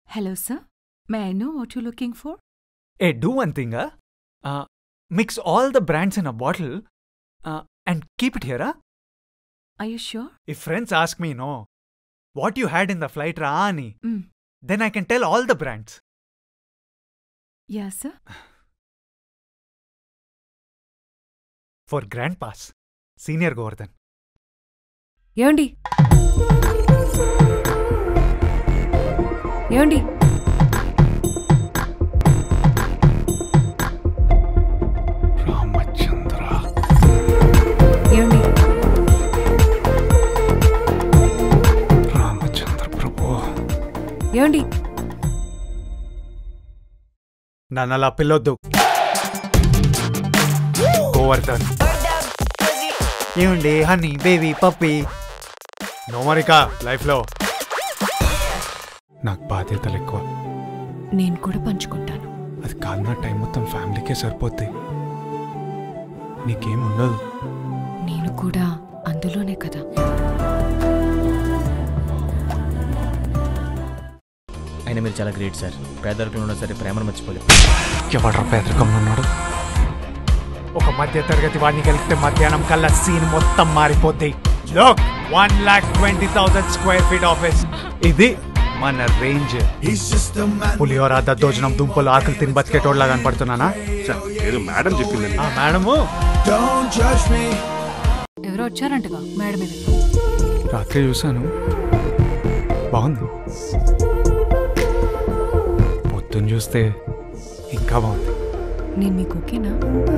Hello, sir. May I know what you're looking for? Hey, do one thing, huh? Uh, mix all the brands in a bottle uh, and keep it here, huh? Are you sure? If friends ask me, no, what you had in the flight, Raani, Mm. then I can tell all the brands. Yeah, sir. For Grand Pass, Senior Govardhan. ఏమండి ఏమండి రామచంద్ర ఏమండి రామచంద్ర ప్రభు ఏమండి నన్ను అలా పిల్లొద్దు గోవర్ధన్ ఏమండి honey baby పప్పి నోమరిక లైఫ్లో నాకు బాధ్యతలు ఎక్కువ నేను కూడా పంచుకుంటాను అది కాదు నా టైం మొత్తం ఫ్యామిలీకే సరిపోద్ది నీకేం ఉండదు నేను కూడా అందులోనే కదా అయినా మీరు చాలా గ్రేట్ సార్ పేదరికంలో ఉన్నా సరే ప్రేమను మర్చిపోలేదు ఎవడ్రా పేదరికంలో ఉన్నాడు ఒక మధ్య తరగతి వాడిని కలిపితే మధ్యాహ్నం కల్లా సీన్ మొత్తం మారిపోద్ది లోక్ one lakh twenty thousand square feet office ఇది మన రేంజ్ పులిహోర దద్దోజనం దుంపలు ఆకులు తిని బతికేటోడ్లా కనపడుతున్నానా సార్ ఏదో మేడం చెప్పిందండి ఆ మేడము ఎవరో వచ్చారంటగా మేడం మీద రాత్రి చూశాను బాగుంది పొద్దున్న చూస్తే ఇంకా బాగుంది నేను మీకు ఓకేనా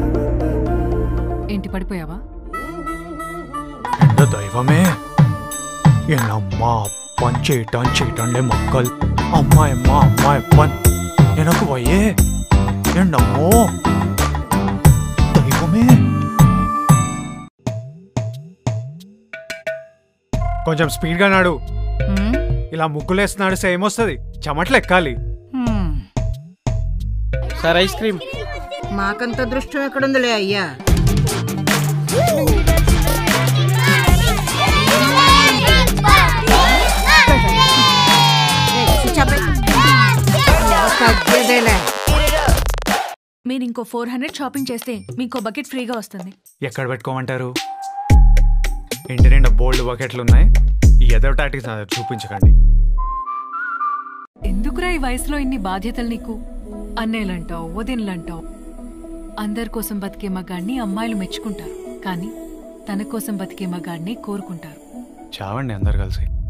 ఏంటి పడిపోయావా എന്റെ ദൈവമേ എന്നമ്മ അപ്പൻ ചേട്ടൻ ചേട്ടന്റെ മക്കൾ അമ്മായമ്മ അമ്മായപ്പൻ എനക്ക് വയ്യേ എന്നമ്മോ దైవమే కొంచెం స్పీడ్గా నాడు Hmm? ఇలా ముగ్గులేస్తున్నాడు సేమ్ వస్తుంది చెమట్లు ఎక్కాలి Hmm. సార్ ఐస్ క్రీమ్ మాకంత దృష్టం ఎక్కడుందిలే అయ్యా ఏయ్, చెప్పే. తగ్గేదేలే. మీరు ఇంకో ఫోర్ హండ్రెడ్ షాపింగ్ చేస్తే మీకు బకెట్ ఫ్రీగా వస్తుంది ఎక్కడ పెట్టుకోమంటారు ఇంటి నిండా బోల్డ్ బకెట్లు ఉన్నాయి ఈ ఎదవ టాటిక్స్ నా దగ్గర చూపించకండి ఎందుకురా ఈ వయసులో ఇన్ని బాధ్యతలు నీకు అన్నయ్యలంటావు వదినలంటావు అందరి కోసం బతికే మగాడిని అమ్మాయిలు మెచ్చుకుంటారు కానీ తన కోసం బతికే మగాడిని కోరుకుంటారు చావండి అందరు కలిసి